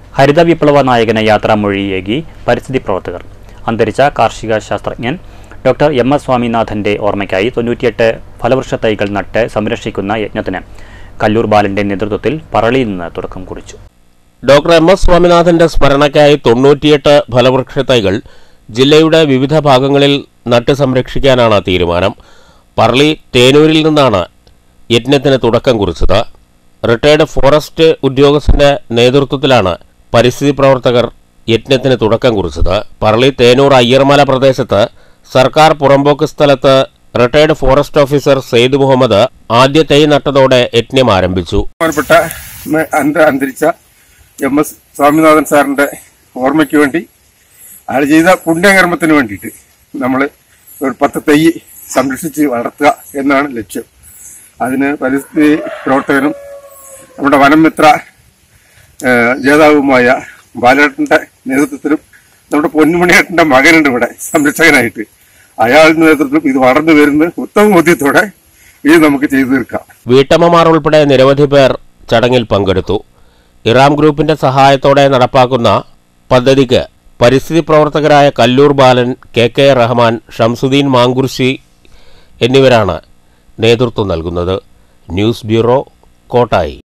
ഹരിത വിപ്ലവ നായകന് യാത്രാമൊഴിയേകി പരിസ്ഥിതി പ്രവർത്തകർ അന്തരിച്ച കാർഷിക ശാസ്ത്രജ്ഞൻ ഡോക്ടർ എം എസ് സ്വാമിനാഥന്റെ ഓർമ്മയ്ക്കായി തൊണ്ണൂറ്റിയെട്ട് ഫലവൃക്ഷ തൈകൾ നട്ട് സംരക്ഷിക്കുന്ന യജ്ഞത്തിന് കല്ലൂർ ബാലന്റെ നേതൃത്വത്തിൽ പറളിയിൽ നിന്ന് തുടക്കം കുറിച്ചു ഡോക്ടർ എം എസ് സ്വാമിനാഥന്റെ സ്മരണയ്ക്കായി തൊണ്ണൂറ്റിയെട്ട് ഫലവൃക്ഷ തൈകൾ ജില്ലയുടെ വിവിധ ഭാഗങ്ങളിൽ നട്ട് സംരക്ഷിക്കാനാണ് തീരുമാനം പറളി തേനൂരിൽ നിന്നാണ് യജ്ഞത്തിന് തുടക്കം കുറിച്ചത് റിട്ടയർഡ് ഫോറസ്റ്റ് ഉദ്യോഗസ്ഥന്റെ നേതൃത്വത്തിലാണ് പരിസ്ഥിതി പ്രവർത്തകർ യജ്ഞത്തിന് തുടക്കം കുറിച്ചത് പറളി തേനൂർ അയ്യർമല പ്രദേശത്ത് സർക്കാർ പുറമ്പോക്ക് സ്ഥലത്ത് retired forest officer Syed Muhammad ആദ്യ തൈ നട്ടതോടെ യജ്ഞം ആരംഭിച്ചു ബഹുമാനപ്പെട്ട മ- അന്ത അന്തരിച്ച എം എസ് സ്വാമിനാഥൻ സാറിന്റെ ഓർമ്മയ്ക്ക് വേണ്ടി അയാൾ ചെയ്ത പുണ്യകർമ്മത്തിന് വേണ്ടിയിട്ട് നമ്മൾ ഒരു പത്ത് തൈ സംരക്ഷിച്ച് വളർത്തുക എന്നാണ് ലക്ഷ്യം അതിന് പരിസ്ഥിതി പ്രവർത്തകനും നമ്മുടെ വനം മിത്ര ഏഹ്, ജേതാവുമായ ബാലേട്ടന്റെ നേതൃത്വത്തിലും നമ്മുടെ പൊന്നുമണിയേട്ടന്റെ മകനുണ്ട് ഇവിടെ സംരക്ഷകനായിട്ട് അയാളുടെ നേതൃത്വം ഇത് വളർന്നു വരുന്ന ഉത്തമ ബോധ്യത്തോടെ ഇത് നമുക്ക് ചെയ്തു തീർക്കാം വീട്ടമ്മമാർ ഉൾപ്പെടെ നിരവധി പേർ ചടങ്ങിൽ പങ്കെടുത്തു ഇറാം ഗ്രൂപ്പിന്റെ സഹായത്തോടെ നടപ്പാക്കുന്ന പദ്ധതിക്ക് പരിസ്ഥിതി പ്രവർത്തകരായ കല്ലൂർ ബാലൻ കെ കെ റഹ്മാൻ ഷംസുദ്ദീൻ മാങ്കുർശി എന്നിവരാണ് നേതൃത്വം നൽകുന്നത് ന്യൂസ് ബ്യൂറോ കോട്ടായി